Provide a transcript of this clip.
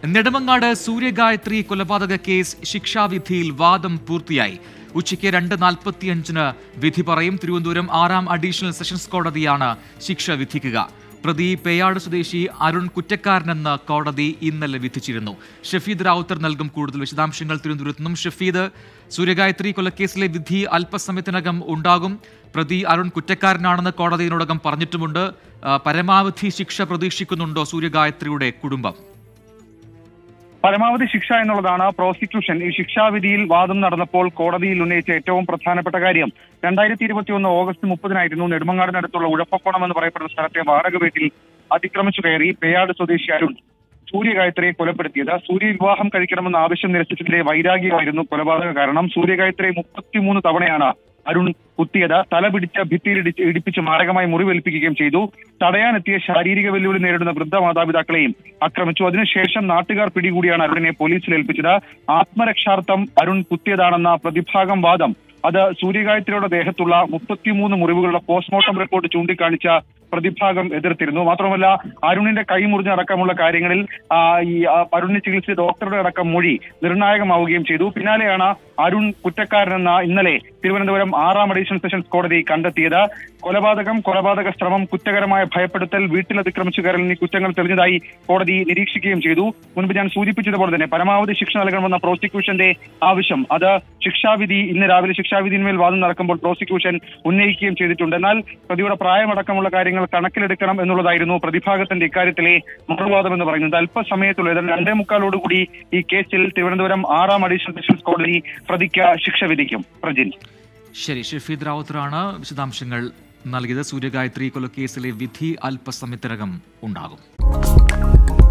നെടുമങ്ങാട് സൂര്യഗായത്രി കൊലപാതക കേസ് ശിക്ഷാവിധിയിൽ വാദം പൂർത്തിയായി ഉച്ചയ്ക്ക് രണ്ട് നാൽപ്പത്തിയഞ്ചിന് വിധി പറയും തിരുവനന്തപുരം ആറാം അഡീഷണൽ സെഷൻസ് കോടതിയാണ് ശിക്ഷ വിധിക്കുക പ്രതി പേയാട് സ്വദേശി അരുൺ കുറ്റക്കാരനെന്ന് കോടതി ഇന്നലെ വിധിച്ചിരുന്നു ഷഫീദ് റാവുത്തർ നൽകും കൂടുതൽ വിശദാംശങ്ങൾ തിരുവനന്തപുരത്ത് നിന്നും ഷഫീദ് സൂര്യഗായത്രി കൊലക്കേസിലെ വിധി അല്പസമയത്തിനകം ഉണ്ടാകും പ്രതി അരുൺ കുറ്റക്കാരനാണെന്ന് കോടതി ഇതിനോടകം പറഞ്ഞിട്ടുമുണ്ട് ആ, പരമാവധി ശിക്ഷ പ്രതീക്ഷിക്കുന്നുണ്ടോ സൂര്യഗായത്രിയുടെ കുടുംബം പരമാവധി ശിക്ഷ എന്നുള്ളതാണ് പ്രോസിക്യൂഷൻ ഈ ശിക്ഷാവിധിയിൽ വാദം നടന്നപ്പോൾ കോടതിയിൽ ഉന്നയിച്ച ഏറ്റവും പ്രധാനപ്പെട്ട കാര്യം രണ്ടായിരത്തി ഇരുപത്തിയൊന്ന് ഓഗസ്റ്റ് മുപ്പതിനായിരുന്നു നെടുമങ്ങാടിനടുത്തുള്ള ഉഴപ്പക്കോണം എന്ന് പറയപ്പെടുന്ന സ്ഥലത്തെ വാടക വീട്ടിൽ അതിക്രമിച്ചു കയറി പേയാട് സ്വദേശി അരുൺ സൂര്യഗായത്രിയെ കൊലപ്പെടുത്തിയത് സൂര്യ വിവാഹം കഴിക്കണമെന്ന ആവശ്യം നിരസിച്ചതിലെ വൈരാഗ്യമായിരുന്നു കൊലപാതക കാരണം സൂര്യഗായത്രിയെ മുപ്പത്തിമൂന്ന് തവണയാണ് അരുൺ കുത്തിയത് തല പിടിച്ച് ഭിത്തിയിലിടിച്ച് ഇടിപ്പിച്ച് മാരകമായി മുറിവേൽപ്പിക്കുകയും ചെയ്തു തടയാനെത്തിയ ശാരീരിക വെല്ലുവിളി നേരിടുന്ന വൃദ്ധ മാതാപിതാക്കളെയും ആക്രമിച്ചു അതിനുശേഷം നാട്ടുകാർ പിടികൂടിയാണ് അരുണിനെ പോലീസിൽ ഏൽപ്പിച്ചത് ആത്മരക്ഷാർത്ഥം അരുൺ കുത്തിയതാണെന്ന പ്രതിഭാഗം വാദം അത് സൂര്യഗായത്രിയുടെ ദേഹത്തുള്ള മുപ്പത്തിമൂന്ന് മുറിവുകളുടെ പോസ്റ്റ്മോർട്ടം റിപ്പോർട്ട് ചൂണ്ടിക്കാണിച്ച പ്രതിഭാഗം എതിർത്തിരുന്നു മാത്രമല്ല അരുണിന്റെ കൈ മുറിഞ്ഞടക്കമുള്ള കാര്യങ്ങളിൽ ആ, ഈ ആ, അരുണിനെ ചികിത്സിച്ച ഡോക്ടറുടെ അടക്കം മൊഴി നിർണായകമാവുകയും ചെയ്തു പിന്നാലെയാണ് അരുൺ കുറ്റക്കാരനെന്ന ഇന്നലെ തിരുവനന്തപുരം ആറാം അഡീഷണൽ സെഷൻസ് കോടതി കണ്ടെത്തിയത് കൊലപാതകം കൊലപാതക ശ്രമം കുറ്റകരമായ ഭയപ്പെടുത്തൽ വീട്ടിൽ അതിക്രമിച്ചു കയറൽ എന്നീ കുറ്റങ്ങൾ തെളിഞ്ഞതായി കോടതി നിരീക്ഷിക്കുകയും ചെയ്തു മുൻപ് ഞാൻ സൂചിപ്പിച്ചതുപോലെ തന്നെ പരമാവധി ശിക്ഷ നൽകണമെന്ന പ്രോസിക്യൂഷന്റെ ആവശ്യം അത് ശിക്ഷാവിധി ഇന്ന് രാവിലെ ശിക്ഷാവിധിന്മേൽ വാദം നടക്കുമ്പോൾ പ്രോസിക്യൂഷൻ ഉന്നയിക്കുകയും ചെയ്തിട്ടുണ്ട് എന്നാൽ പ്രതിയുടെ പ്രായമടക്കമുള്ള കാര്യങ്ങൾ കണക്കിലെടുക്കണം എന്നുള്ളതായിരുന്നു പ്രതിഭാഗത്തിന്റെ ഇക്കാര്യത്തിലെ മറുവാദം എന്ന് പറയുന്നത് അല്പസമയത്തുള്ള ഏതാണ്ട് രണ്ടേ മുക്കാലോടുകൂടി ഈ കേസിൽ തിരുവനന്തപുരം ആറാം അഡീഷണൽ സെഷൻസ് കോടതി പ്രതിക്ക് ശിക്ഷ വിധിക്കും പ്രജിൻ ശരി ഷഫീദ് റാവുത്തറാണ് വിശദാംശങ്ങൾ നൽകിയത് സൂര്യഗായത്രി കൊലക്കേസിലെ വിധി അല്പസമയത്തിനകം ഉണ്ടാകും